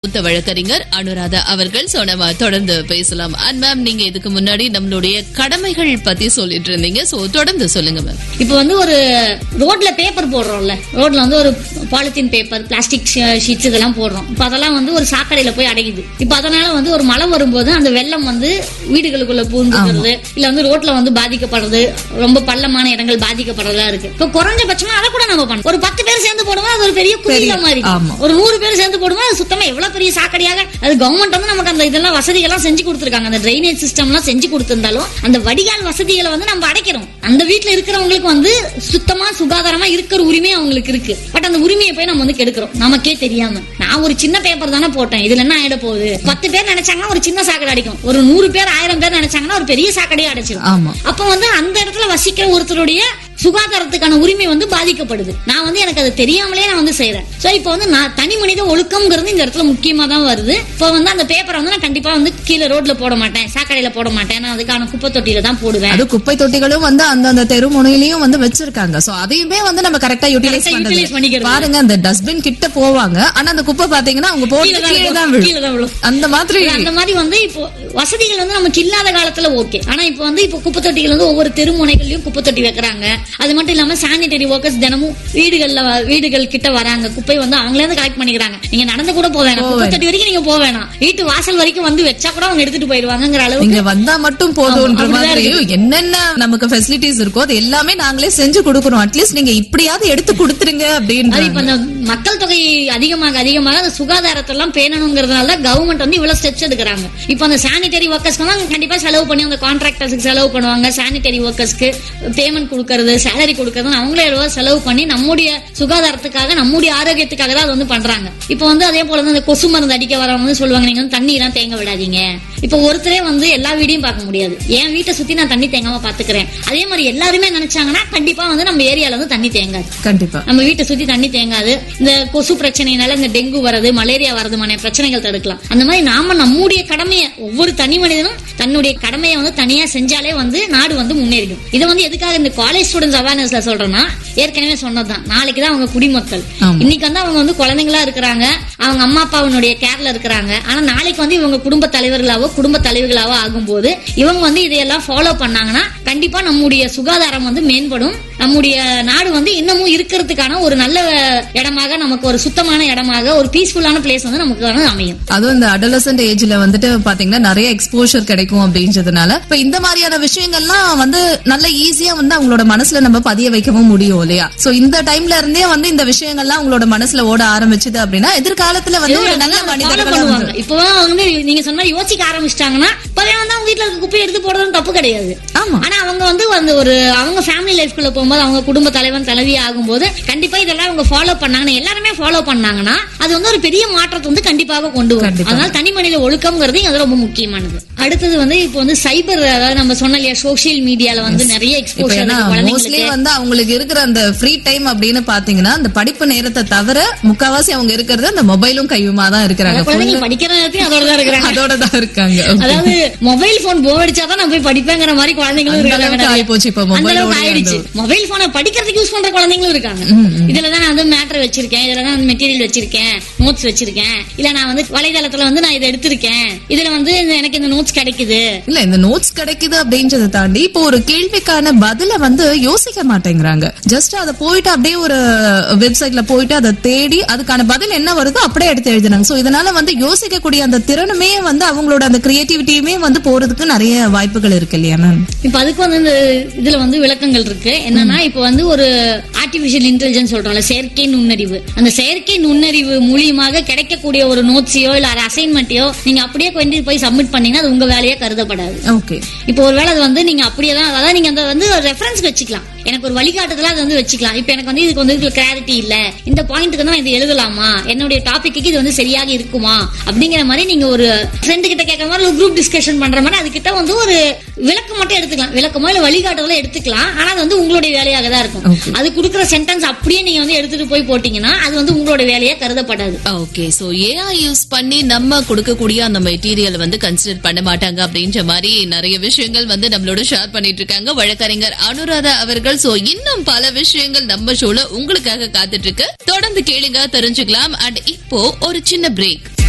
மூத்த வழக்கறிஞர் அனுராதா அவர்கள் சோ நம்ம தொடர்ந்து பேசலாம் அண்ட் மேம் நீங்க இதுக்கு முன்னாடி நம்மளுடைய கடமைகள் பத்தி சொல்லிட்டு இருந்தீங்க சோ தொடர்ந்து சொல்லுங்க மேம் இப்போ வந்து ஒரு ரோட்ல பேப்பர் போடுறோம்ல ரோட்ல வந்து ஒரு பாலித்தீன் பேப்பர் பிளாஸ்டிக் ஷீட்ஸ் இதெல்லாம் போடுறோம் இப்போ அதெல்லாம் வந்து ஒரு சாக்கடையில போய் அடையுது இப்போ அதனால வந்து ஒரு மழை வரும்போது அந்த வெள்ளம் வந்து வீடுகளுக்குள்ள பூந்துக்கிறது இல்ல வந்து ரோட்ல வந்து பாதிக்கப்படுறது ரொம்ப பள்ளமான இடங்கள் பாதிக்கப்படுறதா இருக்கு இப்போ குறைஞ்சபட்சமா அதை கூட நம்ம பண்ணணும் ஒரு பத்து பேர் சேர்ந்து போடுவோம் அது ஒரு பெரிய குயில மாதிரி ஆமா. ஒரு நூறு பேர் சேர்ந்து போடுவோம் அது சுத்தமா எவ்வளவு பெரிய சாக்கடையாக அது கவர்மெண்ட் வந்து நமக்கு அந்த இதெல்லாம் வசதிகள்லாம் செஞ்சு கொடுத்துருக்காங்க அந்த ட்ரைனேஜ் சிஸ்டம்லாம் செஞ்சு கொடுத்திருந்தாலும் அந்த வடிகால் வசதிகளை வந்து நம்ம அடைக்கிறோம் அந்த வீட்ல இருக்கிறவங்களுக்கு வந்து சுத்தமா சுகாதாரமா இருக்கிற உரிமை அவங்களுக்கு இருக்கு பட் அந்த உரிமையை போய் நம்ம வந்து கெடுக்கிறோம் நமக்கே தெரியாம நான் ஒரு சின்ன பேப்பர் தானே போட்டேன் இதுல என்ன ஆயிட போகுது பத்து பேர் நினைச்சாங்கன்னா ஒரு சின்ன சாக்கடை அடிக்கும் ஒரு நூறு பேர் ஆயிரம் பேர் நினைச்சாங்கன்னா ஒரு பெரிய சாக்கடையே அடைச்சிடும் ஆமா அப்ப வந்து அந்த இடத்துல வசிக்கிற ஒருத்தருடைய சுகாதாரத்துக்கான உரிமை வந்து பாதிக்கப்படுது நான் வந்து எனக்கு அது தெரியாமலே நான் வந்து செய்யறேன் சோ இப்போ வந்து நான் தனி மனித ஒழுக்கம்ங்கிறது இந்த இடத்துல முக்கியமா தான் வருது இப்போ வந்து அந்த பேப்பரை வந்து நான் கண்டிப்பா வந்து கீழே ரோட்ல போட மாட்டேன் சாக்கடையில போட மாட்டேன் நான் அதுக்கான குப்பை தொட்டியில தான் போடுவேன் அது குப்பை தொட்டிகளும் வந்து அந்தந்த தெரு முனையிலயும் வந்து வச்சிருக்காங்க சோ அதையுமே வந்து நம்ம கரெக்டா யூட்டிலைஸ் Correct ஆ utilize பண்றது பண்ணிக்கிறது. பாருங்க அந்த டஸ்ட்பின் கிட்ட போவாங்க ஆனா அந்த குப்பை பாத்தீங்கன்னா அவங்க போட்டு கீழே தான் கீழே விழும். தான் விழும் கீழே தான் விழும். அந்த மாதிரி அந்த மாதிரி வந்து இப்போ வசதிகள் வந்து நமக்கு இல்லாத காலத்துல ஓகே ஆனா இப்போ வந்து இப்போ குப்பை தொட்டிகள் வந்து ஒவ்வொரு தெருமுனைகள்லயும் குப்பை தொட்டி வைக்கிறாங்க அது மட்டும் இல்லாம சானிடரி ஒர்க்கர்ஸ் தினமும் வீடுகள்ல வ- வீடுகள் கிட்ட வராங்க குப்பை வந்து அவங்களே வந்து கலெக்ட் பண்ணிக்கிறாங்க நீங்க நடந்து கூட போக வேணாம் குப்பை தொட்டி வரைக்கும் நீங்க போக வேணாம் வீட்டு வாசல் வரைக்கும் வந்து வச்சா கூட அவங்க எடுத்துட்டு போயிருவாங்கங்கிற அளவுக்கு நீங்க வந்தா மட்டும் போதும்ன்ற ஆமா, அப்படிதான் மாதிரி என்னென்ன நமக்கு ஃபெசிலிட்டிஸ் இருக்கோ அது எல்லாமே நாங்களே செஞ்சு கொடுக்கறோம் அட்லீஸ்ட் நீங்க இப்படியாவது எடுத்து கொடுத்துருங்க அது அப்படின்னு இப்ப அந்த மக்கள் தொகை அதிகமாக அதிகமாக அந்த சுகாதாரத்தை எல்லாம் பேணணுங்கிறதுனால கவர்மெண்ட் வந்து இவ்வளவு ஸ்டெப்ஸ் எடுக்கிறாங்க இப்போ அந்த சானிடரி ஒர்க்கர்ஸ்க்கு வந்து அவங்க கண்டிப்பா செலவு பண்ணி அந்த கான்ட்ராக்டர்ஸ்க்கு செலவு பண்ணுவாங்க சானிடரி ஒர்க்கர்ஸ்க்கு பேமெண்ட் கொடுக்கறது சேலரி கொடுக்கறது அவங்களே எவ்வளவு செலவு பண்ணி நம்முடைய சுகாதாரத்துக்காக நம்முடைய ஆரோக்கியத்துக்காக தான் அது வந்து பண்றாங்க இப்போ வந்து அதே போல வந்து அந்த கொசு மருந்து அடிக்க வரவங்க வந்து சொல்லுவாங்க நீங்க வந்து தண்ணி எல்லாம் தேங்க விடாதீங்க இப்போ ஒருத்தரே வந்து எல்லா வீடையும் பார்க்க முடியாது என் வீட்டை சுத்தி நான் தண்ணி தேங்காம பாத்துக்கிறேன் அதே மாதிரி எல்லாருமே நினைச்சாங்கன்னா கண்டிப்பா வந்து நம்ம ஏரியால வந்து தண்ணி தேங்காது கண்டிப்பா நம்ம வீட்டை சுத்தி தண்ணி தேங்காது இந்த கொசு பிரச்சனையினால இந்த டெங்கு வரது மலேரியா வரதுமான பிரச்சனைகள் தடுக்கலாம் அந்த மாதிரி நாம நம்முடைய கடமையை ஒவ்வொரு தனி மனிதனும் தன்னுடைய கடமையை வந்து தனியா செஞ்சாலே வந்து நாடு வந்து முன்னேறிடும் இதை வந்து எதுக்காக இந்த காலேஜ் ஸ்டூடெண்ட்ஸ் அவேர்னஸ்ல சொல்றேன்னா ஏற்கனவே சொன்னதுதான் நாளைக்கு தான் அவங்க குடிமக்கள் ஆமா. இன்னைக்கு வந்து அவங்க வந்து குழந்தைங்களா இருக்கிறாங்க அவங்க அம்மா அப்பாவினுடைய கேர்ல இருக்கிறாங்க ஆனா நாளைக்கு வந்து இவங்க குடும்ப தலைவர்களாவோ குடும்ப தலைவர்களாவோ ஆகும்போது இவங்க வந்து இதையெல்லாம் ஃபாலோ பண்ணாங்கன்னா கண்டிப்பா நம்முடைய சுகாதாரம் வந்து மேம்படும் நம்முடைய நாடு வந்து இன்னமும் இருக்கிறதுக்கான ஒரு நல்ல இடமாக நமக்கு ஒரு சுத்தமான இடமாக ஒரு பீஸ்ஃபுல்லான பிளேஸ் வந்து நமக்கு வந்து அமையும் அதுவும் இந்த அடலசன்ட் ஏஜ்ல வந்துட்டு பாத்தீங்கன்னா நிறைய எக்ஸ்போஷர் கிடைக்கும் அப்படின்றதுனால இப்ப இந்த மாதிரியான விஷயங்கள்லாம் வந்து நல்ல ஈஸியா வந்து அவங்களோட மனசுல நம்ம பதிய வைக்கவும் முடியும் இல்லையா சோ இந்த டைம்ல இருந்தே வந்து இந்த விஷயங்கள்லாம் அவங்களோட மனசுல ஓட ஆரம்பிச்சது அப்படின்னா எதிர்காலத்துல வந்து ஒரு நல்ல follow மனிதர்களா பண்ணுவாங்க வந்து- இப்போ வந்து நீங்க சொன்ன மாதிரி யோசிக்க ஆரம்பிச்சிட்டாங்கன்னா இப்பவே வந்து அவங்க வீட்டுல இருக்க குப்பையை எடுத்து போடுறதும் தப்பு கிடையாது ஆமா ஆனா அவங்க வந்து அந்த ஒரு அவங்க ஃபேமிலி லைஃப்குள்ள போகும்போது அவங்க குடும்ப தலைவன் தலைவி ஆகும்போது கண்டிப்பா இதெல்லாம் அவங்க ஃபாலோ பண்ணாங்கன்னா எல்லாருமே ஃபாலோ பண்ணாங்கன்னா அது வந்து ஒரு பெரிய மாற்றத்தை வந்து கண்டிப்பாக கொண்டு வரும் கண்டிப்பா. அதனால தனி மனித ஒழுக்கம்ங்கிறது அது ரொம்ப முக்கியமானது அடுத்தது வந்து இப்போ வந்து சைபர் அதாவது நம்ம சொன்ன இல்லையா சோசியல் மீடியால வந்து நிறைய இப்ப எக்ஸ்போஷர் ஏன்னா மோஸ்ட்லி வந்து அவங்களுக்கு இருக்கிற அந்த ஃப்ரீ டைம் அப்படின்னு பாத்தீங்கன்னா அந்த படிப்பு நேரத்தை தவிர முக்காவாசி அவங்க இருக்கிறது அந்த மொபைலும் கையுமா தான் இருக்கிறாங்க குழந்தைங்க படிக்கிற நேரத்தையும் அதோட தான் இருக்கிறாங்க அதோட தான் இருக்காங்க Okay. அதாவது மொபைல் போன் போர் அடிச்சாதான் நான் போய் படிப்பேங்கிற மாதிரி குழந்தைங்களும் அந்த இருக்காங்க அளவுக்கு ஆயிப்போச்சு இப்ப அந்த mobile அளவுக்கு ஓட ஆயிடுச்சு அந்த- மொபைல் போனை படிக்கிறதுக்கு யூஸ் பண்ற குழந்தைங்களும் இருக்காங்க இதுல தான் நான் வந்து மேட்டர் வச்சிருக்கேன் இதுல தான் மெட்டீரியல் வச்சிருக்கேன் நோட்ஸ் வச்சிருக்கேன் இல்ல நான் வந்து வலைதளத்துல வந்து நான் இதை எடுத்திருக்கேன் இதுல வந்து இந்த- எனக்கு இந்த நோட்ஸ் கிடைக்குது இல்ல இந்த நோட்ஸ் கிடைக்குது அப்படின்றத தாண்டி இப்போ ஒரு கேள்விக்கான பதில வந்து யோசிக்க மாட்டேங்கிறாங்க ஜஸ்ட் அத போயிட்டு அப்படியே ஒரு வெப்சைட்ல போயிட்டு அதை தேடி அதுக்கான பதில் என்ன வருதோ அப்படியே எடுத்து எழுதுனாங்க சோ இதனால வந்து யோசிக்கக்கூடிய அந்த திறனுமே வந்து அவங்களோட அந்த கிரியேட்டிவிட்டியுமே வந்து போறதுக்கு நிறைய வாய்ப்புகள் இருக்கு இல்லையா மேம் இப்ப அதுக்கு வந்து இந்த இதுல வந்து விளக்கங்கள் இருக்கு என்னன்னா இப்ப வந்து ஒரு ஆர்டிபிஷியல் இன்டெலிஜென்ஸ் சொல்றோம்ல செயற்கை நுண்ணறிவு அந்த செயற்கை நுண்ணறிவு மூலியமாக கிடைக்கக்கூடிய ஒரு நோட்ஸையோ இல்ல அசைன்மெண்ட்டையோ நீங்க அப்படியே கொண்டு போய் சப்மிட் பண்ணீங்கன்னா அது உங்க வேலையா கருதப்படாது ஓகே இப்போ ஒருவேளை அது வந்து நீங்க அப்படியே தான் அதாவது நீங்க அந்த வந்து ரெஃபரன்ஸ் வச்சுக்கலாம் எனக்கு ஒரு வழிகாட்டுதலா அது வந்து வச்சுக்கலாம் இப்போ எனக்கு வந்து இதுக்கு வந்து இதுல கிளாரிட்டி இல்ல இந்த பாயிண்ட்டுக்கு வந்து நான் இது எழுதலாமா என்னுடைய டாபிக்கு இது வந்து சரியாக இருக்குமா அப்படிங்கிற மாதிரி நீங்க ஒரு ஃப்ரெண்டு கிட்ட கேட்கற மாதிரி ஒரு குரூப் டிஸ்கஷன் பண்ற மாதிரி அதுகிட்ட வந்து ஒரு விளக்கம் மட்டும் எடுத்துக்கலாம் விளக்கமோ இல்ல வழிகாட்டுதலோ எடுத்துக்கலாம் ஆனா அது வந்து உங்களுடைய வேலையாக தான் இருக்கும் Okay. அது கொடுக்குற சென்டென்ஸ் அப்படியே நீங்க வந்து எடுத்துட்டு போய் போட்டீங்கன்னா அது வந்து உங்களோட வேலையா கருதப்படாது ஓகே சோ ஏஐ யூஸ் பண்ணி நம்ம கொடுக்கக்கூடிய அந்த மெட்டீரியல் வந்து கன்சிடர் பண்ண மாட்டாங்க அப்படின்ற மாதிரி நிறைய விஷயங்கள் வந்து நம்மளோட ஷேர் பண்ணிட்டு இருக்காங்க வழக்கறிஞர் அனுராதா அவர்கள் சோ இன்னும் பல விஷயங்கள் நம்ம ஷோல உங்களுக்காக காத்துட்டு இருக்கு தொடர்ந்து கேளுங்க தெரிஞ்சுக்கலாம் அண்ட் இப்போ ஒரு சின்ன பிரேக்